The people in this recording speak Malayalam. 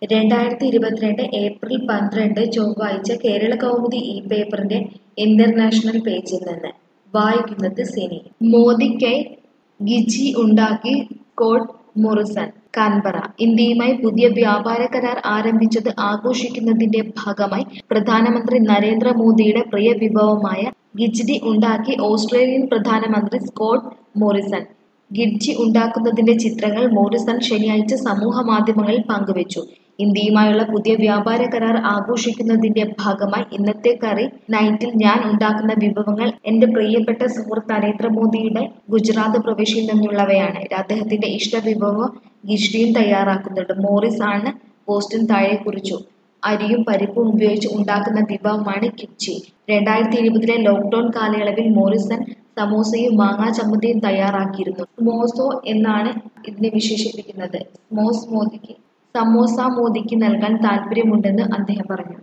രണ്ടായിരത്തി ഇരുപത്തിരണ്ട് ഏപ്രിൽ പന്ത്രണ്ട് ചൊവ്വാഴ്ച കേരള കൗമുദി ഈ പേപ്പറിന്റെ ഇന്റർനാഷണൽ പേജിൽ നിന്ന് വായിക്കുന്നത് സിനി മോദിക്കായി ഗിജി ഉണ്ടാക്കി സ്കോട്ട് മോറിസൺ കാൻബറ ഇന്ത്യയുമായി പുതിയ വ്യാപാര കരാർ ആരംഭിച്ചത് ആഘോഷിക്കുന്നതിന്റെ ഭാഗമായി പ്രധാനമന്ത്രി നരേന്ദ്രമോദിയുടെ പ്രിയ വിഭവമായ ഗിജ്ഡി ഉണ്ടാക്കി ഓസ്ട്രേലിയൻ പ്രധാനമന്ത്രി സ്കോട്ട് മോറിസൺ ഗിഡ്ജി ഉണ്ടാക്കുന്നതിന്റെ ചിത്രങ്ങൾ മോറിസൺ ശനിയാഴ്ച സമൂഹ മാധ്യമങ്ങളിൽ പങ്കുവച്ചു ഇന്ത്യയുമായുള്ള പുതിയ വ്യാപാര കരാർ ആഘോഷിക്കുന്നതിന്റെ ഭാഗമായി ഇന്നത്തെ കറി നൈറ്റിൽ ഞാൻ ഉണ്ടാക്കുന്ന വിഭവങ്ങൾ എന്റെ പ്രിയപ്പെട്ട സുഹൃത്ത് നരേന്ദ്രമോദിയുടെ ഗുജറാത്ത് പ്രവിശ്യയിൽ നിന്നുള്ളവയാണ് അദ്ദേഹത്തിന്റെ ഇഷ്ട വിഭവം ഗിഷ്ടിയും തയ്യാറാക്കുന്നുണ്ട് മോറിസ് ആണ് പോസ്റ്റിന് താഴെ കുറിച്ചു അരിയും പരിപ്പും ഉപയോഗിച്ച് ഉണ്ടാക്കുന്ന വിഭവമാണ് കിച്ചി രണ്ടായിരത്തി ഇരുപതിലെ ലോക്ക്ഡൌൺ കാലയളവിൽ മോറിസൺ സമോസയും മാങ്ങാ ചമ്മന്തിയും തയ്യാറാക്കിയിരുന്നു സ്മോസോ എന്നാണ് ഇതിനെ വിശേഷിപ്പിക്കുന്നത് സ്മോസ് മോദിക്ക് സമോസ മോദിക്ക് നൽകാൻ താല്പര്യമുണ്ടെന്ന് അദ്ദേഹം പറഞ്ഞു